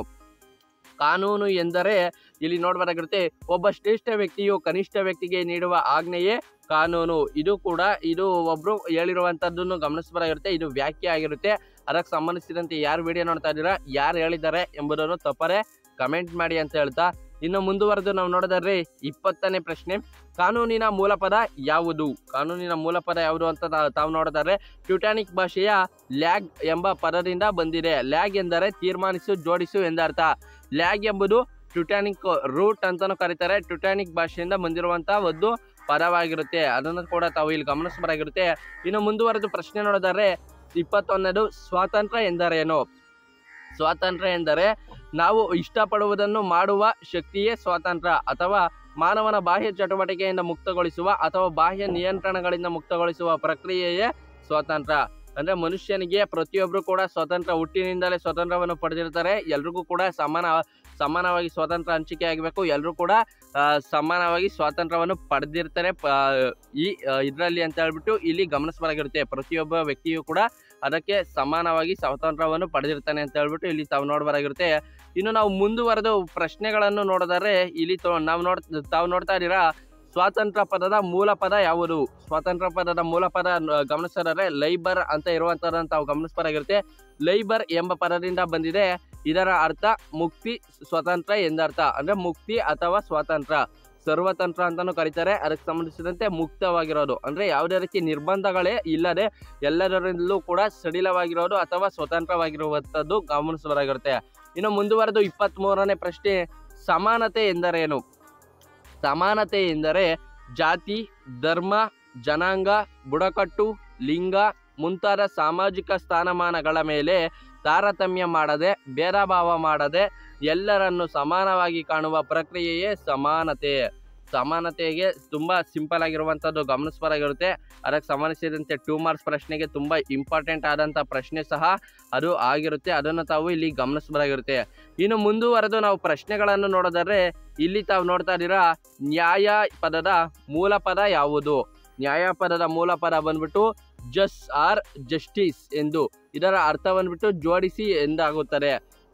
ಕಾನೂನು ಎಂದರೆ ಇಲ್ಲಿ ನೋಡ್ಬರಾಗಿರುತ್ತೆ ಒಬ್ಬ ಶ್ರೇಷ್ಠ ವ್ಯಕ್ತಿಯು ಕನಿಷ್ಠ ವ್ಯಕ್ತಿಗೆ ನೀಡುವ ಆಜ್ಞೆಯೇ ಕಾನೂನು ಇದು ಕೂಡ ಇದು ಒಬ್ರು ಹೇಳಿರುವಂತದ್ದನ್ನು ಗಮನಿಸಬೇಕಾಗಿರುತ್ತೆ ಇದು ವ್ಯಾಖ್ಯೆ ಆಗಿರುತ್ತೆ ಅದಕ್ಕೆ ಸಂಬಂಧಿಸಿದಂತೆ ಯಾರು ವಿಡಿಯೋ ನೋಡ್ತಾ ಇದ್ದೀರಾ ಯಾರು ಹೇಳಿದ್ದಾರೆ ಎಂಬುದನ್ನು ತಪ್ಪರೆ ಕಮೆಂಟ್ ಮಾಡಿ ಅಂತ ಹೇಳ್ತಾ ಇನ್ನು ಮುಂದುವರೆದು ನಾವು ನೋಡೋದಾದ್ರೆ ಇಪ್ಪತ್ತನೇ ಪ್ರಶ್ನೆ ಕಾನೂನಿನ ಮೂಲಪದ ಯಾವುದು ಕಾನೂನಿನ ಮೂಲಪದ ಯಾವುದು ಅಂತ ತಾ- ತಾವು ನೋಡೋದಾದ್ರೆ ಟ್ಯುಟಾನಿಕ್ ಭಾಷೆಯ ಲ್ಯಾಗ್ ಎಂಬ ಪದದಿಂದ ಬಂದಿದೆ ಲ್ಯಾಗ್ ಎಂದರೆ ತೀರ್ಮಾನಿಸು ಜೋಡಿಸು ಎಂದರ್ಥ ಲ್ಯಾಗ್ ಎಂಬುದು ಟ್ಯುಟಾನಿಕ್ ರೂಟ್ ಅಂತಾನು ಕರೀತಾರೆ ಟ್ಯುಟಾನಿಕ್ ಭಾಷೆಯಿಂದ ಬಂದಿರುವಂತಹ ಒಂದು ಪದವಾಗಿರುತ್ತೆ ಅದನ್ನು ಕೂಡ ತಾವು ಇಲ್ಲಿ ಗಮನಿಸಬೇಕಾಗಿರುತ್ತೆ ಇನ್ನು ಮುಂದುವರೆದು ಪ್ರಶ್ನೆ ನೋಡೋದಾದ್ರೆ ಇಪ್ಪತ್ತೊಂದನೇದು ಸ್ವಾತಂತ್ರ್ಯ ಎಂದರೇನು ಸ್ವಾತಂತ್ರ್ಯ ಎಂದರೆ ನಾವು ಇಷ್ಟಪಡುವುದನ್ನು ಮಾಡುವ ಶಕ್ತಿಯೇ ಸ್ವಾತಂತ್ರ್ಯ ಅಥವಾ ಮಾನವನ ಬಾಹ್ಯ ಚಟುವಟಿಕೆಯಿಂದ ಮುಕ್ತಗೊಳಿಸುವ ಅಥವಾ ಬಾಹ್ಯ ನಿಯಂತ್ರಣಗಳಿಂದ ಮುಕ್ತಗೊಳಿಸುವ ಪ್ರಕ್ರಿಯೆಯೇ ಸ್ವಾತಂತ್ರ್ಯ ಅಂದ್ರೆ ಮನುಷ್ಯನಿಗೆ ಪ್ರತಿಯೊಬ್ಬರು ಕೂಡ ಸ್ವತಂತ್ರ ಹುಟ್ಟಿನಿಂದಲೇ ಸ್ವತಂತ್ರವನ್ನು ಪಡೆದಿರ್ತಾರೆ ಎಲ್ರಿಗೂ ಕೂಡ ಸಮಾನ ಸಮಾನವಾಗಿ ಸ್ವಾತಂತ್ರ್ಯ ಹಂಚಿಕೆ ಆಗಬೇಕು ಎಲ್ಲರೂ ಕೂಡ ಆ, ಸಮಾನವಾಗಿ ಸ್ವಾತಂತ್ರ್ಯವನ್ನು ಪಡೆದಿರ್ತಾರೆ ಪ- ಈ ಇದರಲ್ಲಿ ಅಂತ ಹೇಳ್ಬಿಟ್ಟು ಇಲ್ಲಿ ಗಮನಿಸಬೇಕಾಗಿರುತ್ತೆ ಪ್ರತಿಯೊಬ್ಬ ವ್ಯಕ್ತಿಯು ಕೂಡ ಅದಕ್ಕೆ ಸಮಾನವಾಗಿ ಸ್ವಾತಂತ್ರ್ಯವನ್ನು ಪಡೆದಿರ್ತಾನೆ ಅಂತ ಹೇಳ್ಬಿಟ್ಟು ಇಲ್ಲಿ ತಾವು ನೋಡಬರಾಗಿರುತ್ತೆ ಇನ್ನು ನಾವು ಮುಂದುವರೆದು ಪ್ರಶ್ನೆಗಳನ್ನು ನೋಡಿದರೆ ಇಲ್ಲಿ ತೊ- ನಾವು ನೋಡ್ ತಾವು ನೋಡ್ತಾ ಇದ್ದೀರಾ ಸ್ವಾತಂತ್ರ್ಯ ಪದದ ಮೂಲ ಪದ ಯಾವುದು ಸ್ವಾತಂತ್ರ್ಯ ಪದದ ಮೂಲ ಪದ ನ- ಗಮನಿಸಿದರೆ ಲೈಬರ್ ಅಂತ ಇರುವಂತದನ್ನು ತಾವು ಗಮನಿಸಬೇಕಾಗಿರುತ್ತೆ ಲೈಬರ್ ಎಂಬ ಪದದಿಂದ ಬಂದಿದೆ ಇದರ ಅರ್ಥ ಮುಕ್ತಿ ಸ್ವತಂತ್ರ ಎಂದರ್ಥ ಅಂದ್ರೆ ಮುಕ್ತಿ ಅಥವಾ ಸ್ವಾತಂತ್ರ್ಯ ಸರ್ವತಂತ್ರ ಅಂತಾನು ಕರೀತಾರೆ ಅದಕ್ಕೆ ಸಂಬಂಧಿಸಿದಂತೆ ಮುಕ್ತವಾಗಿರೋದು ಅಂದ್ರೆ ಯಾವುದೇ ರೀತಿ ನಿರ್ಬಂಧಗಳೇ ಇಲ್ಲದೆ ಎಲ್ಲದರಲ್ಲೂ ಕೂಡ ಸಡಿಲವಾಗಿರೋದು ಅಥವಾ ಸ್ವತಂತ್ರವಾಗಿರುವಂಥದ್ದು ಗಮನಿಸಬೇಕಾಗಿರುತ್ತೆ ಇನ್ನು ಮುಂದುವರೆದು ಇಪ್ಪತ್ತ್ ಮೂರನೇ ಪ್ರಶ್ನೆ ಸಮಾನತೆ ಎಂದರೇನು ಸಮಾನತೆ ಎಂದರೆ ಜಾತಿ ಧರ್ಮ ಜನಾಂಗ ಬುಡಕಟ್ಟು ಲಿಂಗ ಮುಂತಾದ ಸಾಮಾಜಿಕ ಸ್ಥಾನಮಾನಗಳ ಮೇಲೆ ತಾರತಮ್ಯ ಮಾಡದೆ ಭೇದ ಭಾವ ಮಾಡದೆ ಎಲ್ಲರನ್ನು ಸಮಾನವಾಗಿ ಕಾಣುವ ಪ್ರಕ್ರಿಯೆಯೇ ಸಮಾನತೆ ಸಮಾನತೆಗೆ ತುಂಬಾ ಸಿಂಪಲ್ ಆಗಿರುವಂಥದ್ದು ಗಮನಿಸಬೇಕಾಗಿರುತ್ತೆ ಅದಕ್ಕೆ ಸಂಬಂಧಿಸಿದಂತೆ ಟೂ ಮಾರ್ಕ್ಸ್ ಪ್ರಶ್ನೆಗೆ ತುಂಬಾ ಇಂಪಾರ್ಟೆಂಟ್ ಆದಂಥ ಪ್ರಶ್ನೆ ಸಹ ಅದು ಆಗಿರುತ್ತೆ ಅದನ್ನು ತಾವು ಇಲ್ಲಿ ಗಮನಿಸಬೇಕಾಗಿರುತ್ತೆ ಇನ್ನು ಮುಂದುವರೆದು ನಾವು ಪ್ರಶ್ನೆಗಳನ್ನು ನೋಡೋದಾದ್ರೆ ಇಲ್ಲಿ ತಾವು ನೋಡ್ತಾ ಇದ್ದೀರಾ ನ್ಯಾಯ ಪದದ ಮೂಲ ಪದ ಯಾವುದು ನ್ಯಾಯ ಪದದ ಮೂಲ ಪದ ಬಂದ್ಬಿಟ್ಟು ಜಸ್ ಆರ್ ಜಸ್ಟಿಸ್ ಎಂದು ಇದರ ಅರ್ಥ ಬಂದ್ಬಿಟ್ಟು ಜೋಡಿಸಿ ಎಂದಾಗುತ್ತದೆ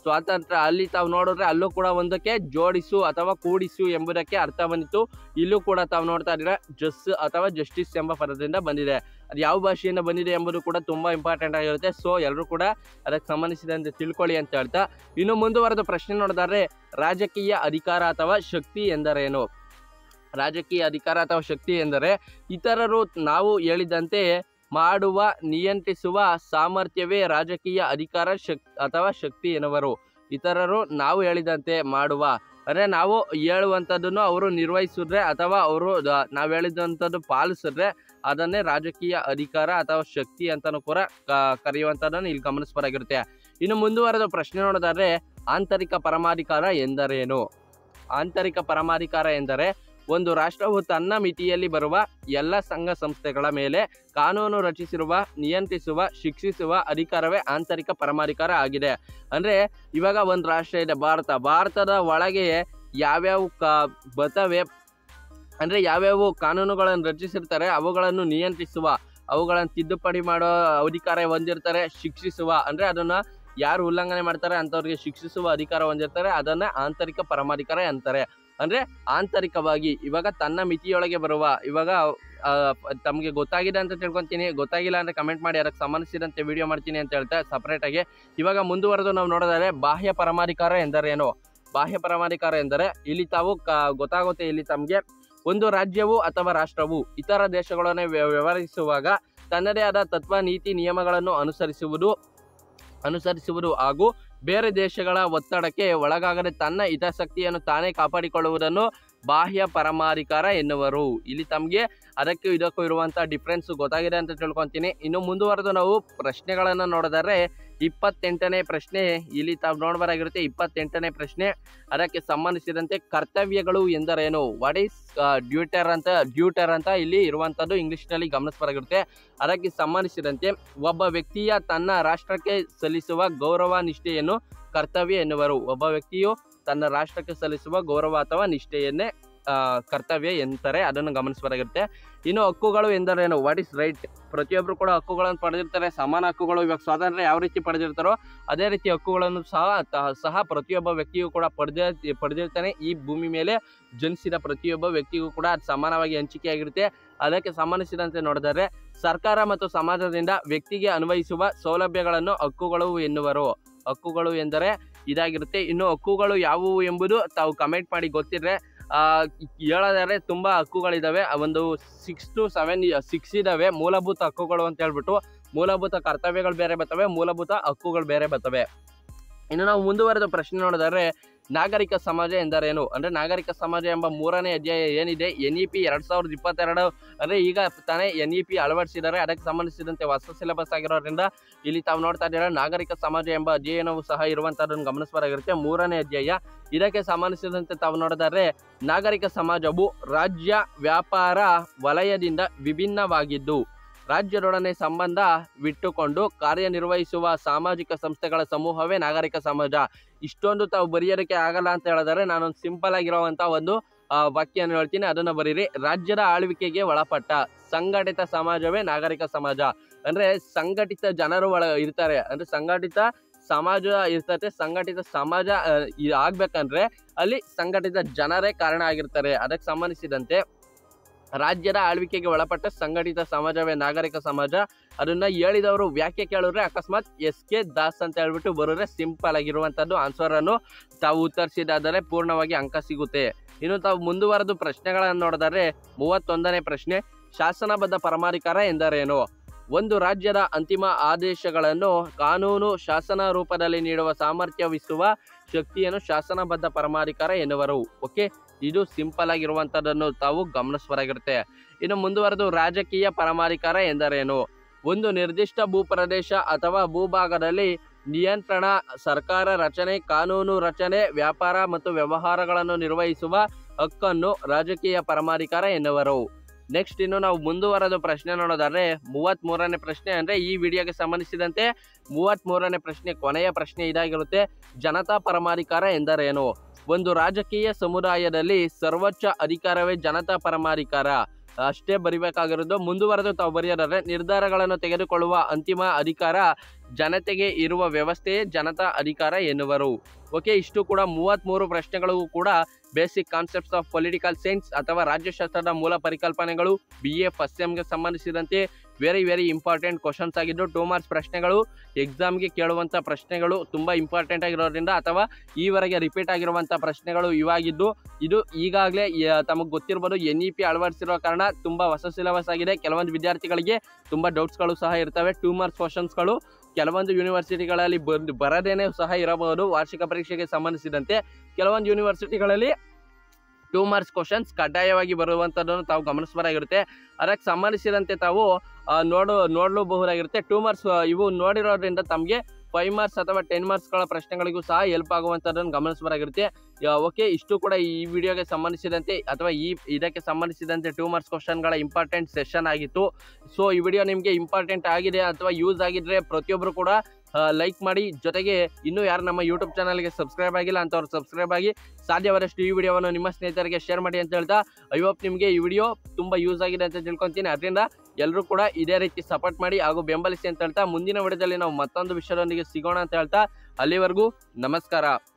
ಸ್ವಾತಂತ್ರ್ಯ ಅಲ್ಲಿ ತಾವು ನೋಡಿದ್ರೆ ಅಲ್ಲೂ ಕೂಡ ಒಂದಕ್ಕೆ ಜೋಡಿಸು ಅಥವಾ ಕೂಡಿಸು ಎಂಬುದಕ್ಕೆ ಅರ್ಥ ಬಂದಿತ್ತು ಇಲ್ಲೂ ಕೂಡ ತಾವು ನೋಡ್ತಾ ಇದ್ದೀರಾ ಜಸ್ ಅಥವಾ ಜಸ್ಟಿಸ್ ಎಂಬ ಪದದಿಂದ ಬಂದಿದೆ ಅದು ಯಾವ ಭಾಷೆಯಿಂದ ಬಂದಿದೆ ಎಂಬುದು ಕೂಡ ತುಂಬ ಇಂಪಾರ್ಟೆಂಟ್ ಆಗಿರುತ್ತೆ ಸೊ ಎಲ್ಲರೂ ಕೂಡ ಅದಕ್ಕೆ ಸಂಬಂಧಿಸಿದಂತೆ ತಿಳ್ಕೊಳ್ಳಿ ಅಂತ ಹೇಳ್ತಾ ಇನ್ನು ಮುಂದುವರೆದ ಪ್ರಶ್ನೆ ನೋಡಿದ್ರೆ ರಾಜಕೀಯ ಅಧಿಕಾರ ಅಥವಾ ಶಕ್ತಿ ಎಂದರೇನು ರಾಜಕೀಯ ಅಧಿಕಾರ ಅಥವಾ ಶಕ್ತಿ ಎಂದರೆ ಇತರರು ನಾವು ಹೇಳಿದಂತೆ ಮಾಡುವ ನಿಯಂತ್ರಿಸುವ ಸಾಮರ್ಥ್ಯವೇ ರಾಜಕೀಯ ಅಧಿಕಾರ ಶಕ್ ಅಥವಾ ಶಕ್ತಿ ಎನ್ನುವರು ಇತರರು ನಾವು ಹೇಳಿದಂತೆ ಮಾಡುವ ಅಂದರೆ ನಾವು ಹೇಳುವಂಥದ್ದನ್ನು ಅವರು ನಿರ್ವಹಿಸಿದ್ರೆ ಅಥವಾ ಅವರು ದ- ನಾವು ಹೇಳಿದಂಥದ್ದು ಪಾಲಿಸಿದ್ರೆ ಅದನ್ನೇ ರಾಜಕೀಯ ಅಧಿಕಾರ ಅಥವಾ ಶಕ್ತಿ ಅಂತಲೂ ಕೂಡ ಕ- ಕರೆಯುವಂಥದ್ದನ್ನು ಇಲ್ಲಿ ಗಮನಿಸಬೇಕಾಗಿರುತ್ತೆ ಇನ್ನು ಮುಂದುವರೆದ ಪ್ರಶ್ನೆ ನೋಡೋದಾದ್ರೆ ಆಂತರಿಕ ಪರಮಾಧಿಕಾರ ಎಂದರೇನು ಆಂತರಿಕ ಪರಮಾಧಿಕಾರ ಎಂದರೆ ಒಂದು ರಾಷ್ಟ್ರವು ತನ್ನ ಮಿತಿಯಲ್ಲಿ ಬರುವ ಎಲ್ಲ ಸಂಘ ಸಂಸ್ಥೆಗಳ ಮೇಲೆ ಕಾನೂನು ರಚಿಸಿರುವ ನಿಯಂತ್ರಿಸುವ ಶಿಕ್ಷಿಸುವ ಅಧಿಕಾರವೇ ಆಂತರಿಕ ಪರಮಾಧಿಕಾರ ಆಗಿದೆ ಅಂದರೆ ಇವಾಗ ಒಂದು ರಾಷ್ಟ್ರ ಇದೆ ಭಾರತ ಭಾರತದ ಒಳಗೆ ಯಾವ್ಯಾವ ಕ ಬರ್ತವೆ ಅಂದರೆ ಯಾವ್ಯಾವ ಕಾನೂನುಗಳನ್ನು ರಚಿಸಿರ್ತಾರೆ ಅವುಗಳನ್ನು ನಿಯಂತ್ರಿಸುವ ಅವುಗಳನ್ನು ತಿದ್ದುಪಡಿ ಮಾಡೋ ಅಧಿಕಾರ ಹೊಂದಿರ್ತಾರೆ ಶಿಕ್ಷಿಸುವ ಅಂದರೆ ಅದನ್ನು ಯಾರು ಉಲ್ಲಂಘನೆ ಮಾಡ್ತಾರೆ ಅಂಥವ್ರಿಗೆ ಶಿಕ್ಷಿಸುವ ಅಧಿಕಾರ ಹೊಂದಿರ್ತಾರೆ ಅದನ್ನ ಆಂತರಿಕ ಪರಮಾಧಿಕಾರ ಅಂತಾರೆ ಅಂದ್ರೆ ಆಂತರಿಕವಾಗಿ ಇವಾಗ ತನ್ನ ಮಿತಿಯೊಳಗೆ ಬರುವ ಇವಾಗ ತಮಗೆ ಗೊತ್ತಾಗಿದೆ ಅಂತ ತಿಳ್ಕೊತೀನಿ ಗೊತ್ತಾಗಿಲ್ಲ ಅಂದ್ರೆ ಕಮೆಂಟ್ ಮಾಡಿ ಅದಕ್ಕೆ ಸಂಬಂಧಿಸಿದಂತೆ ವಿಡಿಯೋ ಮಾಡ್ತೀನಿ ಅಂತ ಹೇಳ್ತಾ ಸಪ್ರೇಟ್ ಆಗಿ ಇವಾಗ ಮುಂದುವರೆದು ನಾವು ನೋಡೋದಾದ್ರೆ ಬಾಹ್ಯ ಪರಮಾಧಿಕಾರ ಎಂದರೇನು ಬಾಹ್ಯ ಪರಮಾಧಿಕಾರ ಎಂದರೆ ಇಲ್ಲಿ ತಾವು ಕ ಗೊತ್ತಾಗುತ್ತೆ ಇಲ್ಲಿ ತಮಗೆ ಒಂದು ರಾಜ್ಯವು ಅಥವಾ ರಾಷ್ಟ್ರವು ಇತರ ದೇಶಗಳನ್ನೇ ವ್ಯ- ವ್ಯವಹರಿಸುವಾಗ ತನ್ನದೇ ಆದ ತತ್ವ ನೀತಿ ನಿಯಮಗಳನ್ನು ಅನುಸರಿಸುವುದು ಅನುಸರಿಸುವುದು ಹಾಗೂ ಬೇರೆ ದೇಶಗಳ ಒತ್ತಡಕ್ಕೆ ಒಳಗಾಗದೆ ತನ್ನ ಹಿತಾಸಕ್ತಿಯನ್ನು ತಾನೇ ಕಾಪಾಡಿಕೊಳ್ಳುವುದನ್ನು ಬಾಹ್ಯ ಪರಮಾಧಿಕಾರ ಎನ್ನುವರು ಇಲ್ಲಿ ತಮಗೆ ಅದಕ್ಕೂ ಇದಕ್ಕೂ ಇರುವಂಥ ಡಿಫ್ರೆನ್ಸ್ ಗೊತ್ತಾಗಿದೆ ಅಂತ ತಿಳ್ಕೊತೀನಿ ಇನ್ನು ಮುಂದುವರೆದು ನಾವು ಪ್ರಶ್ನೆಗಳನ್ನು ನೋಡಿದರೆ ಇಪ್ಪತ್ತೆಂಟನೇ ಪ್ರಶ್ನೆ ಇಲ್ಲಿ ತಾವು ನೋಡಬರಾಗಿರುತ್ತೆ ಇಪ್ಪತ್ತೆಂಟನೇ ಪ್ರಶ್ನೆ ಅದಕ್ಕೆ ಸಂಬಂಧಿಸಿದಂತೆ ಕರ್ತವ್ಯಗಳು ಎಂದರೇನು ವಾಟ್ ಈಸ್ ಡ್ಯೂಟರ್ ಅಂತ ಡ್ಯೂಟರ್ ಅಂತ ಇಲ್ಲಿ ಇರುವಂಥದ್ದು ಇಂಗ್ಲೀಷ್ನಲ್ಲಿ ಗಮನಿಸಬರಾಗಿರುತ್ತೆ ಅದಕ್ಕೆ ಸಂಬಂಧಿಸಿದಂತೆ ಒಬ್ಬ ವ್ಯಕ್ತಿಯ ತನ್ನ ರಾಷ್ಟ್ರಕ್ಕೆ ಸಲ್ಲಿಸುವ ಗೌರವ ನಿಷ್ಠೆಯನ್ನು ಕರ್ತವ್ಯ ಎನ್ನುವರು ಒಬ್ಬ ವ್ಯಕ್ತಿಯು ತನ್ನ ರಾಷ್ಟ್ರಕ್ಕೆ ಸಲ್ಲಿಸುವ ಗೌರವ ಅಥವಾ ನಿಷ್ಠೆಯನ್ನೇ ಆ, ಕರ್ತವ್ಯ ಎಂತಾರೆ ಅದನ್ನು ಗಮನಿಸಬೇಕಾಗಿರುತ್ತೆ ಇನ್ನು ಹಕ್ಕುಗಳು ಎಂದರೇನು ವಾಟ್ ಇಸ್ ರೈಟ್ ಪ್ರತಿಯೊಬ್ಬರು ಕೂಡ ಹಕ್ಕುಗಳನ್ನು ಪಡೆದಿರ್ತಾರೆ ಸಮಾನ ಹಕ್ಕುಗಳು ಇವಾಗ ಸ್ವಾತಂತ್ರ್ಯ ಯಾವ ರೀತಿ ಪಡೆದಿರ್ತಾರೋ ಅದೇ ರೀತಿ ಹಕ್ಕುಗಳನ್ನು ಸಹ ತ- ಸಹ ಪ್ರತಿಯೊಬ್ಬ ವ್ಯಕ್ತಿಯು ಕೂಡ ಪಡೆದ ಪಡೆದಿರ್ತಾನೆ ಈ ಭೂಮಿ ಮೇಲೆ ಜನಿಸಿದ ಪ್ರತಿಯೊಬ್ಬ ವ್ಯಕ್ತಿಗೂ ಕೂಡ ಅದು ಸಮಾನವಾಗಿ ಹಂಚಿಕೆಯಾಗಿರುತ್ತೆ ಅದಕ್ಕೆ ಸಂಬಂಧಿಸಿದಂತೆ ನೋಡಿದರೆ ಸರ್ಕಾರ ಮತ್ತು ಸಮಾಜದಿಂದ ವ್ಯಕ್ತಿಗೆ ಅನ್ವಯಿಸುವ ಸೌಲಭ್ಯಗಳನ್ನು ಹಕ್ಕುಗಳು ಎನ್ನುವರು ಹಕ್ಕುಗಳು ಎಂದರೆ ಇದಾಗಿರುತ್ತೆ ಇನ್ನು ಹಕ್ಕುಗಳು ಯಾವುವು ಎಂಬುದು ತಾವು ಕಮೆಂಟ್ ಮಾಡಿ ಗೊತ್ತಿದ್ರೆ ಆ, ಹೇಳೋದಾದ್ರೆ ತುಂಬ ಹಕ್ಕುಗಳಿದ್ದಾವೆ ಆ ಒಂದು ಸಿಕ್ಸ್ ಟು ಸೆವೆನ್ ಸಿಕ್ಸ್ ಇದ್ದಾವೆ ಮೂಲಭೂತ ಹಕ್ಕುಗಳು ಅಂತ ಹೇಳ್ಬಿಟ್ಟು ಮೂಲಭೂತ ಕರ್ತವ್ಯಗಳು ಬೇರೆ ಬರ್ತವೆ ಮೂಲಭೂತ ಹಕ್ಕುಗಳು ಬೇರೆ ಬರ್ತವೆ ಇನ್ನು ನಾವು ಮುಂದುವರೆದ ಪ್ರಶ್ನೆ ನೋಡಿದರೆ ನಾಗರಿಕ ಸಮಾಜ ಎಂದರೇನು ಅಂದರೆ ನಾಗರಿಕ ಸಮಾಜ ಎಂಬ ಮೂರನೇ ಅಧ್ಯಾಯ ಏನಿದೆ ಎನ್ ಇ ಪಿ ಎರಡು ಸಾವಿರದ ಇಪ್ಪತ್ತೆರಡು ಅಂದರೆ ಈಗ ತಾನೇ ಎನ್ ಇ ಪಿ ಅಳವಡಿಸಿದ್ದಾರೆ ಅದಕ್ಕೆ ಸಂಬಂಧಿಸಿದಂತೆ ಹೊಸ ಸಿಲೆಬಸ್ ಆಗಿರೋದ್ರಿಂದ ಇಲ್ಲಿ ತಾವು ನೋಡ್ತಾ ಇದ್ದೀರಾ ನಾಗರಿಕ ಸಮಾಜ ಎಂಬ ಅಧ್ಯಯನವು ಸಹ ಇರುವಂಥದ್ದನ್ನು ಗಮನಿಸಬೇಕಾಗಿರುತ್ತೆ ಮೂರನೇ ಅಧ್ಯಾಯ ಇದಕ್ಕೆ ಸಂಬಂಧಿಸಿದಂತೆ ತಾವು ನೋಡಿದರೆ ನಾಗರಿಕ ಸಮಾಜವು ರಾಜ್ಯ ವ್ಯಾಪಾರ ವಲಯದಿಂದ ವಿಭಿನ್ನವಾಗಿದ್ದು ರಾಜ್ಯದೊಡನೆ ಸಂಬಂಧ ವಿಟ್ಟುಕೊಂಡು ಕಾರ್ಯನಿರ್ವಹಿಸುವ ಸಾಮಾಜಿಕ ಸಂಸ್ಥೆಗಳ ಸಮೂಹವೇ ನಾಗರಿಕ ಸಮಾಜ ಇಷ್ಟೊಂದು ತಾವು ಬರೆಯೋದಕ್ಕೆ ಆಗಲ್ಲ ಅಂತ ಹೇಳಿದರೆ ನಾನೊಂದು ಸಿಂಪಲ್ ಆಗಿರುವಂಥ ಒಂದು ಆ, ವಾಕ್ಯನ ಹೇಳ್ತೀನಿ ಅದನ್ನು ಬರೀರಿ ರಾಜ್ಯದ ಆಳ್ವಿಕೆಗೆ ಒಳಪಟ್ಟ ಸಂಘಟಿತ ಸಮಾಜವೇ ನಾಗರಿಕ ಸಮಾಜ ಅಂದ್ರೆ ಸಂಘಟಿತ ಜನರು ಒಳ ಇರ್ತಾರೆ ಅಂದ್ರೆ ಸಂಘಟಿತ ಸಮಾಜ ಇರ್ತದೆ ಸಂಘಟಿತ ಸಮಾಜ ಆ, ಇ- ಆಗ್ಬೇಕಂದ್ರೆ ಅಲ್ಲಿ ಸಂಘಟಿತ ಜನರೇ ಕಾರಣ ಆಗಿರ್ತಾರೆ ಅದಕ್ಕೆ ಸಂಬಂಧಿಸಿದಂತೆ ರಾಜ್ಯದ ಆಳ್ವಿಕೆಗೆ ಒಳಪಟ್ಟ ಸಂಘಟಿತ ಸಮಾಜವೇ ನಾಗರಿಕ ಸಮಾಜ ಅದನ್ನ ಹೇಳಿದವರು ವ್ಯಾಖ್ಯೆ ಕೇಳಿದ್ರೆ ಅಕಸ್ಮಾತ್ ಎಸ್ ಕೆ ದಾಸ್ ಅಂತ ಹೇಳ್ಬಿಟ್ಟು ಬರೋದ್ರೆ ಸಿಂಪಲ್ ಆಗಿರುವಂತದ್ದು ಆನ್ಸರ್ ಅನ್ನು ತಾವು ಉತ್ತರಿಸಿದಾದರೆ ಪೂರ್ಣವಾಗಿ ಅಂಕ ಸಿಗುತ್ತೆ ಇನ್ನು ತಾವು ಮುಂದುವರೆದು ಪ್ರಶ್ನೆಗಳನ್ನು ನೋಡಿದರೆ ಮೂವತ್ತೊಂದನೇ ಪ್ರಶ್ನೆ ಶಾಸನಬದ್ಧ ಪರಮಾಧಿಕಾರ ಎಂದರೇನು ಒಂದು ರಾಜ್ಯದ ಅಂತಿಮ ಆದೇಶಗಳನ್ನು ಕಾನೂನು ಶಾಸನ ರೂಪದಲ್ಲಿ ನೀಡುವ ಸಾಮರ್ಥ್ಯವಿಸುವ ಶಕ್ತಿಯನ್ನು ಶಾಸನಬದ್ಧ ಪರಮಾಧಿಕಾರ ಎನ್ನುವರು ಓಕೆ ಇದು ಸಿಂಪಲ್ ಆಗಿರುವಂಥದ್ದನ್ನು ತಾವು ಗಮನಿಸಬರಾಗಿರುತ್ತೆ ಇನ್ನು ಮುಂದುವರೆದು ರಾಜಕೀಯ ಪರಮಾಧಿಕಾರ ಎಂದರೇನು ಒಂದು ನಿರ್ದಿಷ್ಟ ಭೂಪ್ರದೇಶ ಅಥವಾ ಭೂಭಾಗದಲ್ಲಿ ನಿಯಂತ್ರಣ ಸರ್ಕಾರ ರಚನೆ ಕಾನೂನು ರಚನೆ ವ್ಯಾಪಾರ ಮತ್ತು ವ್ಯವಹಾರಗಳನ್ನು ನಿರ್ವಹಿಸುವ ಹಕ್ಕನ್ನು ರಾಜಕೀಯ ಪರಮಾಧಿಕಾರ ಎನ್ನುವರು ನೆಕ್ಸ್ಟ್ ಇನ್ನು ನಾವು ಮುಂದುವರೆದ ಪ್ರಶ್ನೆ ನೋಡೋದಾದ್ರೆ ಮೂವತ್ತ್ ಮೂರನೇ ಪ್ರಶ್ನೆ ಅಂದ್ರೆ ಈ ವಿಡಿಯೋಗೆ ಸಂಬಂಧಿಸಿದಂತೆ ಮೂವತ್ತ್ ಮೂರನೇ ಪ್ರಶ್ನೆ ಕೊನೆಯ ಪ್ರಶ್ನೆ ಇದಾಗಿರುತ್ತೆ ಜನತಾ ಪರಮಾಧಿಕಾರ ಎಂದರೇನು ಒಂದು ರಾಜಕೀಯ ಸಮುದಾಯದಲ್ಲಿ ಸರ್ವೋಚ್ಚ ಅಧಿಕಾರವೇ ಜನತಾ ಪರಮಾಧಿಕಾರ ಅಷ್ಟೇ ಬರಿಬೇಕಾಗಿರೋದು ಮುಂದುವರೆದು ತಾವು ಬರೆಯೋದಾದ್ರೆ ನಿರ್ಧಾರಗಳನ್ನು ತೆಗೆದುಕೊಳ್ಳುವ ಅಂತಿಮ ಅಧಿಕಾರ ಜನತೆಗೆ ಇರುವ ವ್ಯವಸ್ಥೆಯೇ ಜನತಾ ಅಧಿಕಾರ ಎನ್ನುವರು ಓಕೆ ಇಷ್ಟು ಕೂಡ ಮೂವತ್ತ್ಮೂರು ಪ್ರಶ್ನೆಗಳು ಕೂಡ basic concepts of political science ಅಥವಾ ರಾಜ್ಯಶಾಸ್ತ್ರದ ಮೂಲ ಪರಿಕಲ್ಪನೆಗಳು ಬಿ ಎ ಫಸ್ಟ್ ಸೆಮ್ಗೆ ಸಂಬಂಧಿಸಿದಂತೆ ವೆರಿ ವೆರಿ ಇಂಪಾರ್ಟೆಂಟ್ ಕ್ವಶನ್ಸ್ ಆಗಿದ್ದು ಟೂ ಮಾರ್ಕ್ಸ್ ಪ್ರಶ್ನೆಗಳು ಎಕ್ಸಾಮ್ಗೆ ಕೇಳುವಂಥ ಪ್ರಶ್ನೆಗಳು ತುಂಬ ಇಂಪಾರ್ಟೆಂಟ್ ಆಗಿರೋದ್ರಿಂದ ಅಥವಾ ಈವರೆಗೆ ರಿಪೀಟ್ ಆಗಿರುವಂಥ ಪ್ರಶ್ನೆಗಳು ಇವಾಗಿದ್ದು ಇದು ಈಗಾಗಲೇ ತಮಗೆ ಗೊತ್ತಿರ್ಬೋದು ಎನ್ ಇ ಪಿ ಅಳವಡಿಸಿರೋ ಕಾರಣ ತುಂಬ ಹೊಸ ಸಿಲೆಬಸ್ ಆಗಿದೆ ಕೆಲವೊಂದು ವಿದ್ಯಾರ್ಥಿಗಳಿಗೆ ತುಂಬ ಡೌಟ್ಸ್ಗಳು ಸಹ ಇರ್ತವೆ ಟೂ ಮಾರ್ಕ್ಸ್ ಕ್ವಶನ್ಸ್ಗಳು ಕೆಲವೊಂದು ಯೂನಿವರ್ಸಿಟಿಗಳಲ್ಲಿ ಬಂದು ಬರದೇನೆ ಸಹ ಇರಬಹುದು ವಾರ್ಷಿಕ ಪರೀಕ್ಷೆಗೆ ಸಂಬಂಧಿಸಿದಂತೆ ಕೆಲವೊಂದು ಯೂನಿವರ್ಸಿಟಿಗಳಲ್ಲಿ ಟೂ ಮಾರ್ಕ್ಸ್ ಕ್ವಶನ್ಸ್ ಕಡ್ಡಾಯವಾಗಿ ಬರುವಂಥದ್ದನ್ನು ತಾವು ಗಮನಿಸಬೇಕಾಗಿರುತ್ತೆ ಅದಕ್ಕೆ ಸಂಬಂಧಿಸಿದಂತೆ ತಾವು ಆ, ನೋಡು ನೋಡಲೂಬಹುದಾಗಿರುತ್ತೆ ಟೂ ಮಾರ್ಕ್ಸ್ ಇವು ನೋಡಿರೋದ್ರಿಂದ ತಮಗೆ ಫೈವ್ ಮಾರ್ಕ್ಸ್ ಅಥವಾ ಟೆನ್ ಮಾರ್ಕ್ಸ್ಗಳ ಪ್ರಶ್ನೆಗಳಿಗೂ ಸಹ ಹೆಲ್ಪ್ ಆಗುವಂಥದ್ದನ್ನು ಗಮನಿಸಬೇಕಾಗಿರುತ್ತೆ ಓಕೆ ಇಷ್ಟು ಕೂಡ ಈ ವಿಡಿಯೋಗೆ ಸಂಬಂಧಿಸಿದಂತೆ ಅಥವಾ ಈ ಇದಕ್ಕೆ ಸಂಬಂಧಿಸಿದಂತೆ ಟೂ ಮಾರ್ಕ್ಸ್ ಕ್ವಶನ್ಗಳ ಇಂಪಾರ್ಟೆಂಟ್ ಸೆಷನ್ ಆಗಿತ್ತು ಸೊ ಈ ವಿಡಿಯೋ ನಿಮಗೆ ಇಂಪಾರ್ಟೆಂಟ್ ಆಗಿದೆ ಅಥವಾ ಯೂಸ್ ಆಗಿದ್ರೆ ಪ್ರತಿಯೊಬ್ಬರು ಕೂಡ ಲೈಕ್ ಮಾಡಿ ಜೊತೆಗೆ ಇನ್ನೂ ಯಾರು ನಮ್ಮ ಯೂಟ್ಯೂಬ್ ಚಾನಲ್ಗೆ ಸಬ್ಸ್ಕ್ರೈಬ್ ಆಗಿಲ್ಲ ಅಂತವ್ರು ಸಬ್ಸ್ಕ್ರೈಬ್ ಆಗಿ ಸಾಧ್ಯವಾದಷ್ಟು ಈ ವಿಡಿಯೋವನ್ನು ನಿಮ್ಮ ಸ್ನೇಹಿತರಿಗೆ ಶೇರ್ ಮಾಡಿ ಅಂತ ಹೇಳ್ತಾ ಐ ಹೋಪ್ ನಿಮಗೆ ಈ ವಿಡಿಯೋ ತುಂಬ ಯೂಸ್ ಆಗಿದೆ ಅಂತ ತಿಳ್ಕೊತೀನಿ ಅದರಿಂದ ಎಲ್ಲರೂ ಕೂಡ ಇದೇ ರೀತಿ ಸಪೋರ್ಟ್ ಮಾಡಿ ಹಾಗೂ ಬೆಂಬಲಿಸಿ ಅಂತ ಹೇಳ್ತಾ ಮುಂದಿನ ವಿಡಿಯೋದಲ್ಲಿ ನಾವು ಮತ್ತೊಂದು ವಿಷಯದೊಂದಿಗೆ ಸಿಗೋಣ ಅಂತ ಹೇಳ್ತಾ ಅಲ್ಲಿವರೆಗೂ ನಮಸ್ಕಾರ